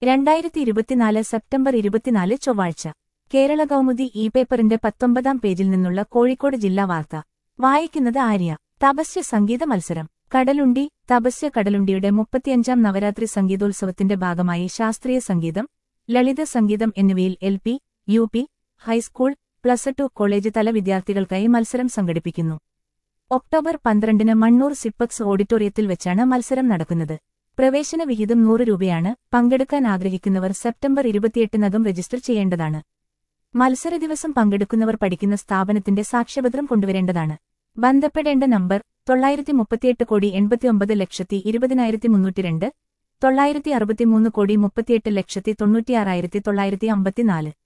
രണ്ടായിരത്തി ഇരുപത്തിനാല് സെപ്റ്റംബർ ഇരുപത്തിനാല് ചൊവ്വാഴ്ച കേരള കൗമുദി ഇ പേപ്പറിന്റെ പത്തൊമ്പതാം പേജിൽ നിന്നുള്ള കോഴിക്കോട് ജില്ലാ വാർത്ത വായിക്കുന്നത് ആര്യ തപസ്യ സംഗീത മത്സരം കടലുണ്ടി തപസ്യ കടലുണ്ടിയുടെ മുപ്പത്തിയഞ്ചാം നവരാത്രി സംഗീതോത്സവത്തിന്റെ ഭാഗമായി ശാസ്ത്രീയ സംഗീതം ലളിത സംഗീതം എന്നിവയിൽ L P U P high school plus two college തല വിദ്യാർത്ഥികൾക്കായി മത്സരം സംഘടിപ്പിക്കുന്നു ഒക്ടോബർ പന്ത്രണ്ടിന് മണ്ണൂർ സിപ്പക്സ് ഓഡിറ്റോറിയത്തിൽ വെച്ചാണ് മത്സരം നടക്കുന്നത് പ്രവേശന വിഹിതം നൂറ് രൂപയാണ് പങ്കെടുക്കാൻ ആഗ്രഹിക്കുന്നവർ സെപ്റ്റംബർ ഇരുപത്തിയെട്ടിനകം രജിസ്റ്റർ ചെയ്യേണ്ടതാണ് മത്സര ദിവസം പങ്കെടുക്കുന്നവർ പഠിക്കുന്ന സ്ഥാപനത്തിന്റെ സാക്ഷ്യപത്രം കൊണ്ടുവരേണ്ടതാണ് ബന്ധപ്പെടേണ്ട നമ്പർ തൊള്ളായിരത്തി മുപ്പത്തിയെട്ട് കോടി എൺപത്തിയൊമ്പത് ലക്ഷത്തി ഇരുപതിനായിരത്തി മുന്നൂറ്റിരണ്ട് തൊള്ളായിരത്തി അറുപത്തിമൂന്ന് കോടി മുപ്പത്തിയെട്ട് ലക്ഷത്തി തൊണ്ണൂറ്റിയാറായിരത്തി തൊള്ളായിരത്തി അമ്പത്തിനാല്